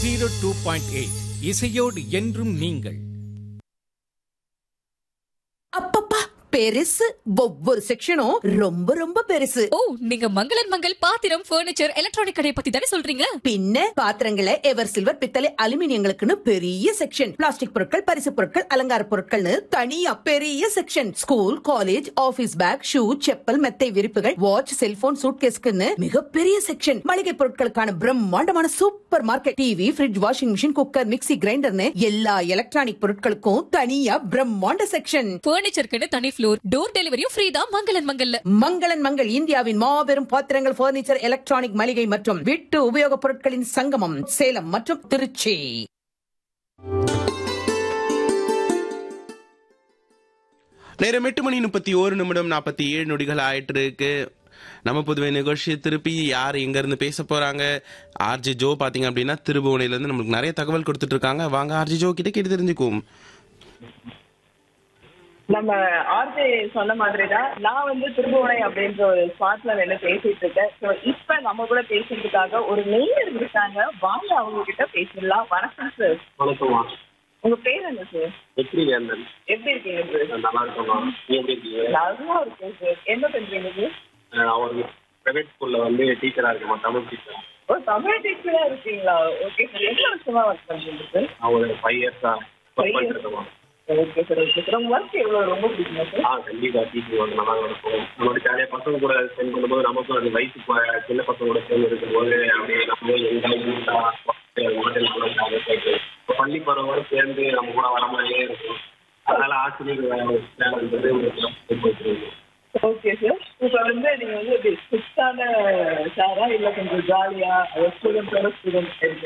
Zero two point eight இசையோடு என்றும் நீங்கள் அப்பப்பா பெருசு ஒவ்வொரு செக்ஷனும் ரொம்ப ரொம்ப பெருசு ஓ நீங்க மங்களன் மங்கள் பாத்திரம் ஃபர்னிச்சர் எலக்ட்ரானிக் கடையை பத்தி தானே சொல்றீங்க பின்ன பாத்திரங்களை எவர் சில்வர் பித்தளை அலுமினியங்களுக்குன்னு பெரிய செக்ஷன் பிளாஸ்டிக் பொருட்கள் பரிசு பொருட்கள் அலங்கார பொருட்கள்னு தனியா பெரிய section school college office bag shoe chappal மெத்தை விரிப்புகள் வாட்ச் செல்போன் சூட்கேஸ்க்குன்னு மிகப்பெரிய செக்ஷன் மளிகை பொருட்களுக்கான பிரம்மாண்டமான super market TV fridge washing machine cooker mixie கிரைண்டர்னு எல்லா எலக்ட்ரானிக் பொருட்களுக்கும் தனியா பிரம்மாண்ட செக்ஷன் ஃபர்னிச்சருக்குன்னு தனி ஃப்ளோர் டோர் டெலிவரியும் ஃப்ரீ தான் மங்களன் மங்கல்ல மங்களன் மங்கள் இந்தியாவின் மாபெரும் பாத்திரங்கள் பர்னிச்சர் எலக்ட்ரானிக் மளிகை மற்றும் வீட்டு உபயோகப் பொருட்களின் சங்கமம் சேலம் மற்றும் திருச்சி நேரம் எட்டு மணி முப்பத்தி ஒரு நிமிடம் நாற்பத்தி ஏழு நொடிகள் ஆயிட்டு இருக்கு நம்ம புதுவை நிகழ்ச்சியை திருப்பி யார் எங்க இருந்து பேச போறாங்க ஆர்ஜி ஜோ பாத்தீங்க அப்படின்னா திருபுவனையில இருந்து நம்மளுக்கு நிறைய தகவல் கொடுத்துட்டு இருக்காங்க வாங்க ஆர்ஜி ஜோ கிட்ட கேட்டு தெரிஞ்சுக்குவோம் நம்ம ஆர்ஜே சொன்ன மாதிரி தான் நான் வந்து திருபுவனை அப்படின்ற ஒரு ஸ்பாட்ல நின்று பேசிட்டு இருக்கேன் ஸோ இப்ப நம்ம கூட பேசுறதுக்காக ஒரு நேயர் இருக்காங்க வாங்க அவங்க கிட்ட பேசிடலாம் வணக்கம் சார் வணக்கம்மா உங்க பேர் என்ன சார் எப்படி வேந்தன் எப்படி இருக்கீங்க சார் நல்லா இருக்கோம்மா நீ எப்படி இருக்கீங்க நல்லா இருக்கேன் சார் என்ன பண்றீங்க சார் நான் ஒரு பிரைவேட் ஸ்கூல்ல வந்து டீச்சரா இருக்கேம்மா தமிழ் டீச்சர் ஓ தமிழ் டீச்சரா இருக்கீங்களா ஓகே சார் எவ்வளவு வருஷமா ஒர்க் பண்றீங்க சார் நான் ஒரு ஃபைவ் இயர்ஸா Five ஒர்க் years. பண்ணிட்டு இருக்கேம்மா ஓகே சார் ஓகே சார் உங்க ஒர்க் எவ்வளவு ரொம்ப பிடிக்குமா சார் ஆ கண்டிப்பா டீச்சிங் வந்து நல்லா இருக்கும் நம்மளோட ஜாலியாக பசங்க கூட ஸ்பெண்ட் பண்ணும்போது நமக்கும் அது வயசு ப- சின்ன பசங்க கூட சேர்ந்து இருக்கும்போது அப்படியே நம்ம என்ஜாய் இப்போ பள்ளி பருவம் சேர்ந்து நம்ம கூட வர மாதிரியே இருக்கும் அதனால ஆசிரியர் வேலைன்றது ஒரு போயிட்டு ஓகே சார் இப்போ வந்து நீங்க வந்து ஸ்ட்ரிக்டான சாரா இல்ல கொஞ்சம் ஜாலியா ஸ்டூடெண்ட்ஸோட ஸ்டூடெண்ட்